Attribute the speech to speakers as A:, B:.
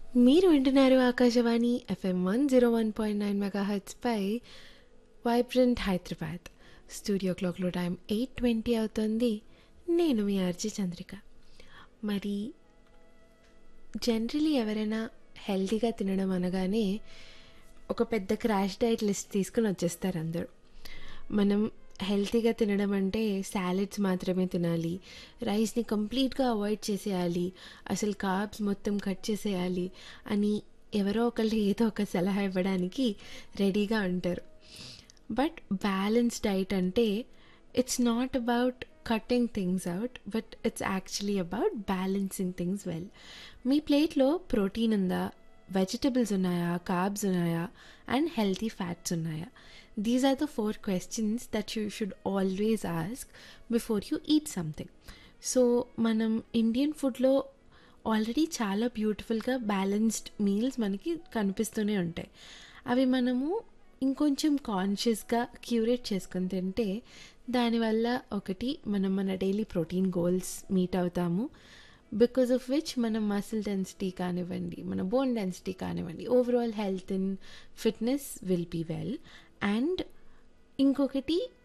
A: మీరు వింటున్నారు Akashvani FM one zero one point nine mega పై వైబ్రెంట్ హైదరాబాద్ స్టూడియో క్లాక్లో టైం ఎయిట్ ట్వంటీ అవుతుంది నేను మీ ఆర్జీ చంద్రిక మరి జనరలీ ఎవరైనా హెల్తీగా తినడం అనగానే ఒక పెద్ద క్రాష్ డైట్ లిస్ట్ తీసుకుని వచ్చేస్తారు అందరూ మనం హెల్తీగా తినడం అంటే సాలెడ్స్ మాత్రమే తినాలి రైస్ని కంప్లీట్గా అవాయిడ్ చేసేయాలి అసలు కార్బ్స్ మొత్తం కట్ చేసేయాలి అని ఎవరో ఒకళ్ళు ఏదో ఒక సలహా ఇవ్వడానికి రెడీగా ఉంటారు బట్ బ్యాలెన్స్ డైట్ అంటే it's not about cutting things out but it's actually about balancing things well మీ ప్లేట్లో ప్రోటీన్ ఉందా వెజిటబుల్స్ ఉన్నాయా కార్బ్స్ ఉన్నాయా అండ్ హెల్తీ ఫ్యాట్స్ ఉన్నాయా these are the four questions that you should always ask before you eat something so మనం Indian ఫుడ్లో already చాలా బ్యూటిఫుల్గా బ్యాలెన్స్డ్ మీల్స్ మనకి కనిపిస్తూనే ఉంటాయి అవి మనము ఇంకొంచెం కాన్షియస్గా క్యూరేట్ చేసుకొని తింటే దానివల్ల ఒకటి మనం మన డైలీ ప్రోటీన్ గోల్స్ మీట్ అవుతాము బికాస్ ఆఫ్ విచ్ మన మసిల్ డెన్సిటీ కానివ్వండి మన బోన్ డెన్సిటీ కానివ్వండి overall health and fitness will be well and ఇంకొకటి